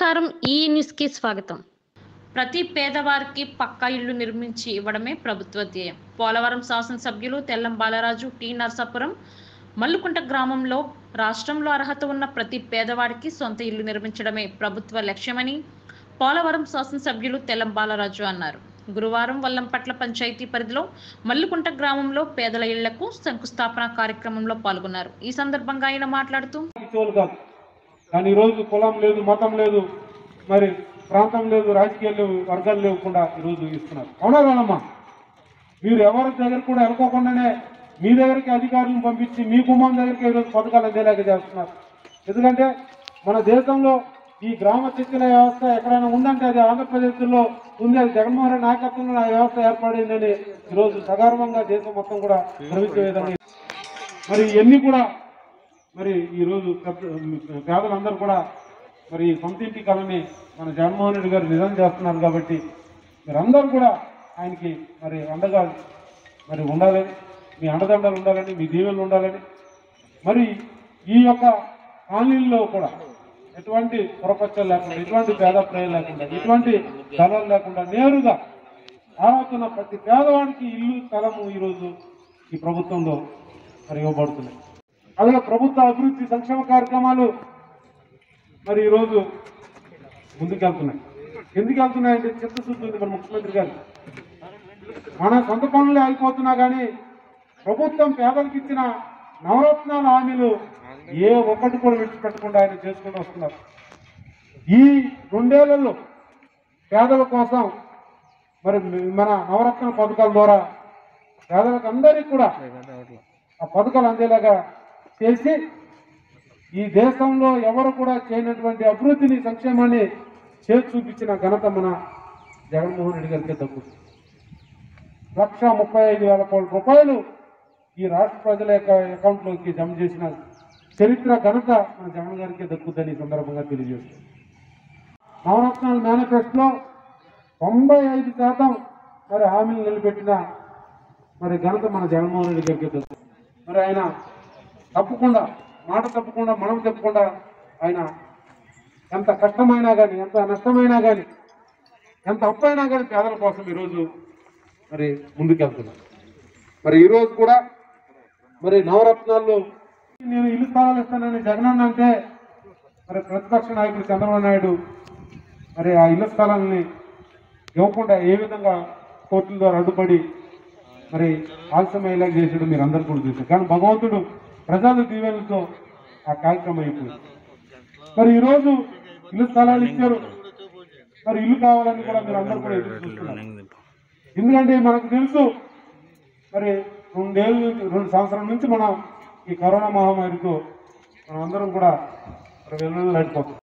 నమస్కారం ఈ న్యూస్కి స్వాగతం ప్రతి పేదవారికి పక్కా ఇల్లు నిర్మించి ఇవ్వడమే ప్రభుత్వ ధ్యేయం పోలవరం శాసనసభ్యులు తెల్లం బాలరాజు టి నరసాపురం మల్లుకుంట గ్రామంలో రాష్ట్రంలో అర్హత ఉన్న ప్రతి పేదవాడికి సొంత ఇల్లు నిర్మించడమే ప్రభుత్వ లక్ష్యమని పోలవరం శాసనసభ్యులు తెల్లం బాలరాజు అన్నారు గురువారం వల్లంపట్ల పంచాయతీ పరిధిలో మల్లుకుంట గ్రామంలో పేదల ఇళ్లకు శంకుస్థాపన కార్యక్రమంలో పాల్గొన్నారు ఈ సందర్భంగా ఆయన మాట్లాడుతూ ఇచ్చేవాళ్ళు కాదు కానీ ఈరోజు కులం లేదు మతం లేదు మరి ప్రాంతం లేదు రాజకీయాలు లేవు వర్గాలు లేకుండా ఈరోజు ఇస్తున్నారు అవునా కాదమ్మా మీరు ఎవరి దగ్గర కూడా వెళ్ళకోకుండానే మీ దగ్గరికి అధికారులను పంపించి మీ కుటుంబం దగ్గరికి ఈరోజు పథకాలు అందేలాగా చేస్తున్నారు ఎందుకంటే మన దేశంలో ఈ గ్రామ శిక్షణ వ్యవస్థ ఎక్కడైనా ఉందంటే అది ఆంధ్రప్రదేశ్లో ఉంది అది జగన్మోహన్ రెడ్డి నాయకత్వంలో ఆ వ్యవస్థ ఏర్పడిందని ఈరోజు సగర్వంగా దేశం మొత్తం కూడా గర్వించే విధంగా మరి ఇవన్నీ కూడా మరి ఈరోజు పెద్ద- పేదలందరూ కూడా మరి ఈ సొంత ఇంటి కళని మన జగన్మోహన్ రెడ్డి గారు నిజం చేస్తున్నారు కాబట్టి మీరందరూ కూడా ఆయనకి మరి అండగా మరి ఉండాలని మీ అండదండలు ఉండాలని మీ దీవెనలు ఉండాలని మరి ఈ యొక్క కాలనీల్లో కూడా ఎటువంటి పొరపచ్చలు లేకుండా ఎటువంటి పేద ప్రజలు లేకుండా ఎటువంటి ధనాలు లేకుండా నేరుగా ఆరాతున్న ప్రతి పేదవాడికి ఇల్లు స్థలము ఈరోజు ఈ ప్రభుత్వంలో మరి ఇవ్వబడుతున్నాయి అలాగే ప్రభుత్వ అభివృద్ధి సంక్షేమ కార్యక్రమాలు మరి ఈరోజు ముందుకెళ్తున్నాయి ఎందుకు వెళ్తున్నాయంటే చిత్తశుద్ధి ఉంది మన ముఖ్యమంత్రి గారు మన సొంత పనులు ఆగిపోతున్నా కానీ ప్రభుత్వం పేదలకు ఇచ్చిన నవరత్నాల హామీలు ఏ ఒక్కటి కూడా విడిచిపెట్టకుండా ఆయన చేసుకుంటూ వస్తున్నారు ఈ రెండేళ్లలో పేదల కోసం మరి మన నవరత్న పథకాల ద్వారా పేదలకు అందరికీ కూడా ఆ పథకాలు అందేలాగా చేసి ఈ దేశంలో ఎవరు కూడా చేయనటువంటి అభివృద్ధిని సంక్షేమాన్ని చేసి చూపించిన ఘనత మన జగన్మోహన్ రెడ్డి గారికి దక్కుతుంది లక్ష ముప్పై ఐదు వేల కోట్ల రూపాయలు ఈ రాష్ట్ర ప్రజల యొక్క అకౌంట్లోకి జమ చేసిన చరిత్ర ఘనత మన జగన్ గారికి దక్కుద్దని ఈ సందర్భంగా తెలియజేస్తుంది నవరత్నాల మేనిఫెస్టోలో తొంభై ఐదు శాతం మరి హామీలు నిలబెట్టిన మరి ఘనత మన జగన్మోహన్ రెడ్డి గారికి దక్కుతుంది మరి ఆయన తప్పకుండా మాట తప్పకుండా మనం తప్పకుండా ఆయన ఎంత కష్టమైనా కానీ ఎంత నష్టమైనా కానీ ఎంత అప్పైనా కానీ పేదల కోసం ఈరోజు మరి ముందుకెళ్తున్నాం మరి ఈరోజు కూడా మరి నవరత్నాల్లో నేను ఇల్లు స్థలాలు ఇస్తానని జగనన్న అంటే మరి ప్రతిపక్ష నాయకుడు చంద్రబాబు నాయుడు మరి ఆ ఇళ్ల స్థలాలని ఇవ్వకుండా ఏ విధంగా కోర్టుల ద్వారా అడ్డుపడి మరి ఆలస్యమయ్యేలా చేసాడు మీరు అందరు కూడా చూశారు కానీ భగవంతుడు ప్రజల దీవెనలతో ఆ కార్యక్రమం అయిపోయింది మరి ఈరోజు ఇల్లు స్థలాలు ఇచ్చారు మరి ఇల్లు కావాలని కూడా మీరు అందరూ కూడా ఎదురు చూస్తున్నారు ఎందుకంటే మనకు తెలుసు మరి రెండేళ్ళు నుంచి రెండు సంవత్సరాల నుంచి మనం ఈ కరోనా మహమ్మారితో మనం అందరం కూడా మరి వెలువెల్లాడిపోతాం